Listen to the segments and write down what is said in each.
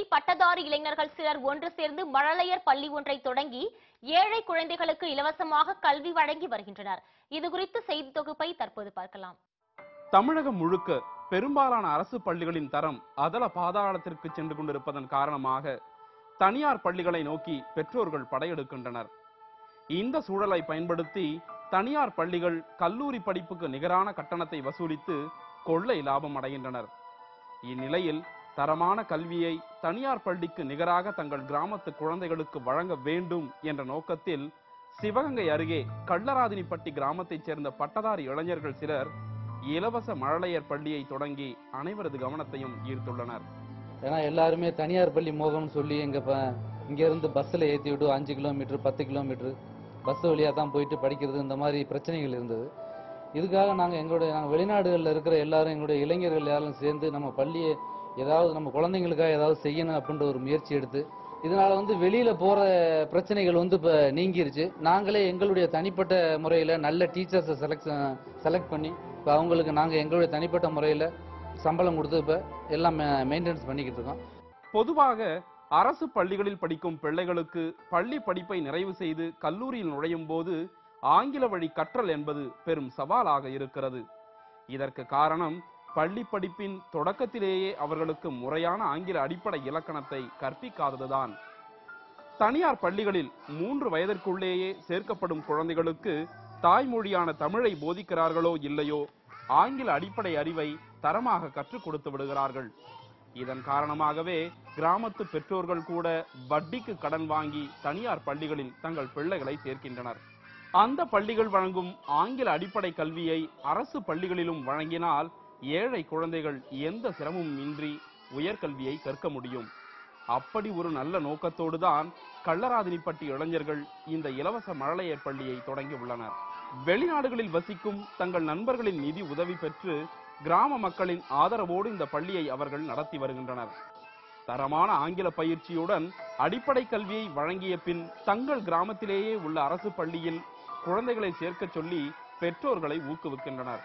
பகுதியில் பட்டதாரி இளைஞர்கள் சிலர் ஒன்று சேர்ந்து மழலையர் பள்ளி ஒன்றை தொடங்கி ஏழை குழந்தைகளுக்கு இலவசமாக கல்வி வழங்கி வருகின்றனர் இது குறித்து செய்தி தொகுப்பை தற்போது பார்க்கலாம் தமிழகம் முழுக்க பெரும்பாலான அரசு பள்ளிகளின் தரம் அதல பாதாளத்திற்கு சென்று கொண்டிருப்பதன் காரணமாக தனியார் பள்ளிகளை நோக்கி பெற்றோர்கள் படையெடுக்கின்றனர் இந்த சூழலை பயன்படுத்தி தனியார் பள்ளிகள் கல்லூரி படிப்புக்கு நிகரான கட்டணத்தை வசூலித்து கொள்ளை லாபம் அடைகின்றனர் இந்நிலையில் தரமான கல்வியை தனியார் பள்ளிக்கு நிகராக தங்கள் கிராமத்து குழந்தைகளுக்கு வழங்க வேண்டும் என்ற நோக்கத்தில் சிவகங்கை அருகே கள்ளராதினிப்பட்டி கிராமத்தைச் சேர்ந்த பட்டதாரி இளைஞர்கள் சிலர் இலவச மழலையர் பள்ளியை தொடங்கி அனைவரது கவனத்தையும் ஈர்த்துள்ளனர் ஏன்னா எல்லாருமே தனியார் பள்ளி மோகம்னு சொல்லி எங்க ப இங்கேருந்து பஸ்ஸில் ஏற்றி விட்டு அஞ்சு கிலோமீட்டர் பத்து கிலோமீட்டர் பஸ் வழியாக தான் போயிட்டு படிக்கிறது இந்த மாதிரி பிரச்சனைகள் இருந்தது இதுக்காக நாங்கள் எங்களுடைய நாங்கள் வெளிநாடுகளில் இருக்கிற எல்லாரும் எங்களுடைய இளைஞர்கள் எல்லாரும் சேர்ந்து நம்ம பள்ளியை ஏதாவது நம்ம குழந்தைங்களுக்காக ஏதாவது செய்யணும் அப்படின்ற ஒரு முயற்சி எடுத்து இதனால வந்து வெளியில போற பிரச்சனைகள் வந்து இப்போ நீங்கிருச்சு நாங்களே எங்களுடைய தனிப்பட்ட முறையில் நல்ல டீச்சர்ஸை செலக்ட் செலக்ட் பண்ணி இப்போ அவங்களுக்கு நாங்கள் எங்களுடைய தனிப்பட்ட முறையில் சம்பளம் கொடுத்து இப்போ எல்லாம் மெயின்டெனன்ஸ் பண்ணிக்கிட்டு இருக்கோம் பொதுவாக அரசு பள்ளிகளில் படிக்கும் பிள்ளைகளுக்கு பள்ளி படிப்பை நிறைவு செய்து கல்லூரியில் நுழையும் போது ஆங்கில வழி கற்றல் என்பது பெரும் சவாலாக இருக்கிறது இதற்கு காரணம் பள்ளி படிப்பின் தொடக்கத்திலேயே அவர்களுக்கு முறையான ஆங்கில அடிப்படை இலக்கணத்தை கற்பிக்காததுதான் தனியார் பள்ளிகளில் மூன்று வயதிற்குள்ளேயே சேர்க்கப்படும் குழந்தைகளுக்கு தாய்மொழியான தமிழை போதிக்கிறார்களோ இல்லையோ ஆங்கில அடிப்படை அறிவை தரமாக கற்றுக் கொடுத்து விடுகிறார்கள் இதன் காரணமாகவே கிராமத்து பெற்றோர்கள் கூட வட்டிக்கு கடன் வாங்கி தனியார் பள்ளிகளில் தங்கள் பிள்ளைகளை சேர்க்கின்றனர் அந்த பள்ளிகள் வழங்கும் ஆங்கில அடிப்படை கல்வியை அரசு பள்ளிகளிலும் வழங்கினால் ஏழை குழந்தைகள் எந்த சிரமமும் இன்றி உயர்கல்வியை கற்க முடியும் அப்படி ஒரு நல்ல நோக்கத்தோடு தான் கள்ளராதினிப்பட்டி இளைஞர்கள் இந்த இலவச மழலையர் பள்ளியை தொடங்கி உள்ளனர் வெளிநாடுகளில் வசிக்கும் தங்கள் நண்பர்களின் நிதி உதவி பெற்று கிராம மக்களின் ஆதரவோடு இந்த பள்ளியை அவர்கள் நடத்தி வருகின்றனர் தரமான ஆங்கில பயிற்சியுடன் அடிப்படை கல்வியை வழங்கிய பின் தங்கள் கிராமத்திலேயே உள்ள அரசு பள்ளியில் குழந்தைகளை சேர்க்கச் சொல்லி பெற்றோர்களை ஊக்குவிக்கின்றனர்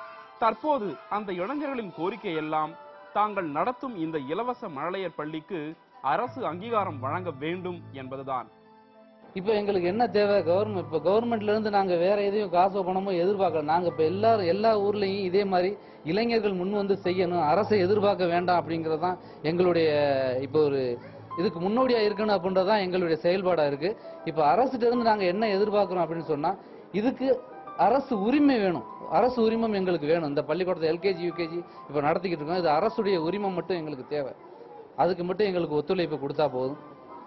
தற்போது அந்த இளைஞர்களின் கோரிக்கை எல்லாம் தாங்கள் நடத்தும் இந்த இலவச மழலையர் பள்ளிக்கு அரசு அங்கீகாரம் வழங்க வேண்டும் என்பதுதான் இப்போ எங்களுக்கு என்ன தேவை கவர்மெண்ட் இப்போ கவர்மெண்ட்ல இருந்து நாங்க வேற எதையும் காசோ பணமோ எதிர்பார்க்கல நாங்க இப்போ எல்லாரும் எல்லா ஊர்லயும் இதே மாதிரி இளைஞர்கள் முன் வந்து செய்யணும் அரசை எதிர்பார்க்க வேண்டாம் அப்படிங்கிறது தான் எங்களுடைய இப்போ ஒரு இதுக்கு முன்னோடியா இருக்கணும் அப்படின்றது தான் எங்களுடைய செயல்பாடா இருக்கு இப்போ அரசுகிட்ட இருந்து நாங்க என்ன எதிர்பார்க்கிறோம் அப்படின்னு சொன்னா இதுக்கு அரசு உரிமை வேணும் அரசு உரிமம் எங்களுக்கு வேணும் இந்த பள்ளிக்கூடத்தை எல்கேஜி யூகேஜி இப்போ நடத்திக்கிட்டு இருக்கோம் இது அரசுடைய உரிமம் மட்டும் எங்களுக்கு தேவை அதுக்கு மட்டும் எங்களுக்கு ஒத்துழைப்பு கொடுத்தா போதும்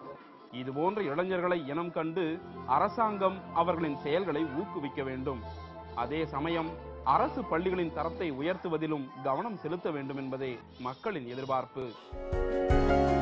இது போன்ற இளைஞர்களை இனம் கண்டு அரசாங்கம் அவர்களின் செயல்களை ஊக்குவிக்க வேண்டும் அதே சமயம் அரசு பள்ளிகளின் தரத்தை உயர்த்துவதிலும் கவனம் செலுத்த வேண்டும் என்பதே மக்களின் எதிர்பார்ப்பு